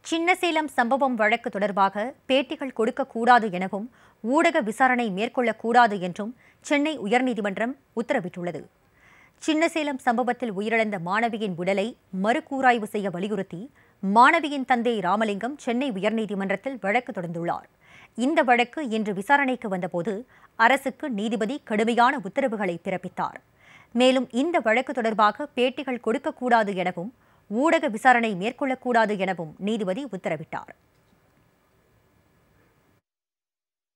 சின்னசேலம் சம்பவம் வழக்கு தொடர்பாக பேட்டிகள் கொடுக்கக்கூடாது எனவும் ஊடக விசாரணை மேற்கொள்ளக்கூடாது என்றும் சென்னை உயர்நீதிமன்றம் உத்தரவிட்டுள்ளது சின்னசேலம் சம்பவத்தில் உயிரிழந்த மாணவியின் உடலை மறுகூராய்வு செய்ய வலியுறுத்தி மாணவியின் தந்தை ராமலிங்கம் சென்னை உயர்நீதிமன்றத்தில் வழக்கு தொடர்ந்துள்ளார் இந்த வழக்கு இன்று விசாரணைக்கு வந்தபோது அரசுக்கு நீதிபதி கடுமையான உத்தரவுகளை பிறப்பித்தார் மேலும் இந்த வழக்கு தொடர்பாக பேட்டிகள் கொடுக்கக்கூடாது எனவும் ஊடக விசாரணை மேற்கொள்ளக்கூடாது எனவும் நீதிபதி உத்தரவிட்டார்